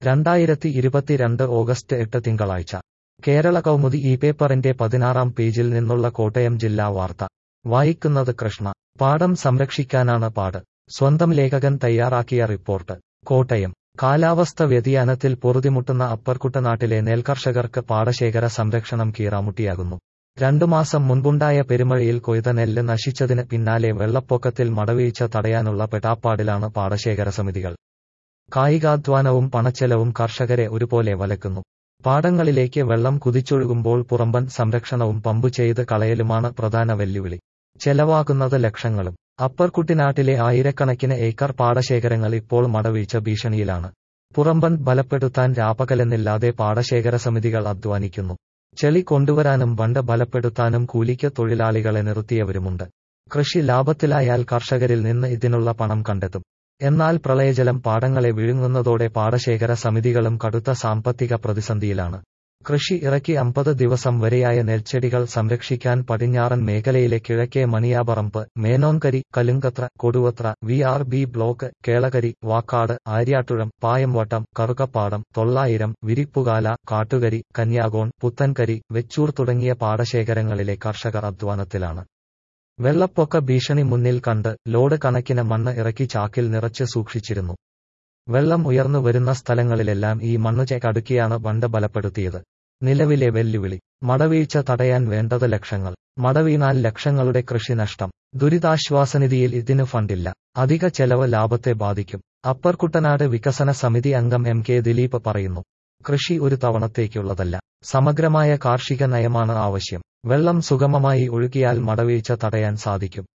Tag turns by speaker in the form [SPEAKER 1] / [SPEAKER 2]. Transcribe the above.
[SPEAKER 1] രണ്ടായിരത്തി ഇരുപത്തിരണ്ട് ഓഗസ്റ്റ് എട്ട് തിങ്കളാഴ്ച കേരള കൗമുദി ഈ പേപ്പറിന്റെ പതിനാറാം പേജിൽ നിന്നുള്ള കോട്ടയം ജില്ലാ വാർത്ത വായിക്കുന്നത് കൃഷ്ണ പാടം സംരക്ഷിക്കാനാണ് പാട് സ്വന്തം ലേഖകൻ തയ്യാറാക്കിയ റിപ്പോർട്ട് കോട്ടയം കാലാവസ്ഥ വ്യതിയാനത്തിൽ പൊറുതിമുട്ടുന്ന അപ്പർകുട്ടനാട്ടിലെ നെൽകർഷകർക്ക് പാടശേഖര സംരക്ഷണം കീറാമുട്ടിയാകുന്നു രണ്ടു മാസം മുൻപുണ്ടായ പെരുമഴയിൽ കൊയ്ത നെല്ല് നശിച്ചതിന് പിന്നാലെ വെള്ളപ്പൊക്കത്തിൽ മടവീഴ്ച തടയാനുള്ള പെടാപ്പാടിലാണ് പാടശേഖര സമിതികൾ കായികാധ്വാനവും പണച്ചെലവും കർഷകരെ ഒരുപോലെ വലക്കുന്നു പാടങ്ങളിലേക്ക് വെള്ളം കുതിച്ചൊഴുകുമ്പോൾ പുറമ്പൻ സംരക്ഷണവും പമ്പു ചെയ്ത് കളയലുമാണ് പ്രധാന വെല്ലുവിളി ചെലവാകുന്നത് ലക്ഷങ്ങളും അപ്പർ കുട്ടിനാട്ടിലെ ആയിരക്കണക്കിന് ഏക്കർ പാടശേഖരങ്ങൾ ഇപ്പോൾ മടവീഴ്ച ഭീഷണിയിലാണ് പുറമ്പൻ ബലപ്പെടുത്താൻ രാപകലെന്നില്ലാതെ പാടശേഖര സമിതികൾ അധ്വാനിക്കുന്നു ചെളി കൊണ്ടുവരാനും ബണ്ട് ബലപ്പെടുത്താനും കൂലിക്ക് തൊഴിലാളികളെ നിർത്തിയവരുമുണ്ട് കൃഷി ലാഭത്തിലായാൽ കർഷകരിൽ നിന്ന് ഇതിനുള്ള പണം കണ്ടെത്തും എന്നാൽ പ്രളയജലം പാടങ്ങളെ വിഴുങ്ങുന്നതോടെ പാടശേഖര സമിതികളും കടുത്ത സാമ്പത്തിക പ്രതിസന്ധിയിലാണ് കൃഷി ഇറക്കി അമ്പത് ദിവസം വരെയായ നെൽച്ചെടികൾ സംരക്ഷിക്കാൻ പടിഞ്ഞാറൻ മേഖലയിലെ കിഴക്കേ Maniyaparambu Menonkari Kalunkathra Koduvathra V R B block Kelakari Vakkad Aryattuzham Payamvattom Karukappadam തൊള്ളായിരം വിരിപ്പുകാല കാട്ടുകരി കന്യാകോൺ പുത്തൻകരി വെച്ചൂർ തുടങ്ങിയ പാടശേഖരങ്ങളിലെ കർഷകർ അധ്വാനത്തിലാണ് വെള്ളപ്പൊക്ക ഭീഷണി മുന്നിൽ കണ്ട് ലോഡ് കണക്കിന് മണ്ണ് ഇറക്കി ചാക്കിൽ നിറച്ച് സൂക്ഷിച്ചിരുന്നു വെള്ളം ഉയർന്നു വരുന്ന സ്ഥലങ്ങളിലെല്ലാം ഈ മണ്ണുചെ കടുക്കിയാണ് ബണ്ട് ബലപ്പെടുത്തിയത് നിലവിലെ വെല്ലുവിളി മടവീഴ്ച തടയാൻ വേണ്ടത് ലക്ഷങ്ങൾ മടവീണാൽ ലക്ഷങ്ങളുടെ കൃഷി നഷ്ടം ദുരിതാശ്വാസനിധിയിൽ ഇതിന് ഫണ്ടില്ല അധിക ചെലവ് ലാഭത്തെ ബാധിക്കും അപ്പർ കുട്ടനാട് വികസന സമിതി അംഗം എം കെ ദിലീപ് പറയുന്നു കൃഷി ഒരു തവണത്തേക്കുള്ളതല്ല സമഗ്രമായ കാർഷിക നയമാണ് ആവശ്യം വെള്ളം സുഗമമായി ഒഴുകിയാൽ മടവീഴ്ച തടയാൻ സാധിക്കും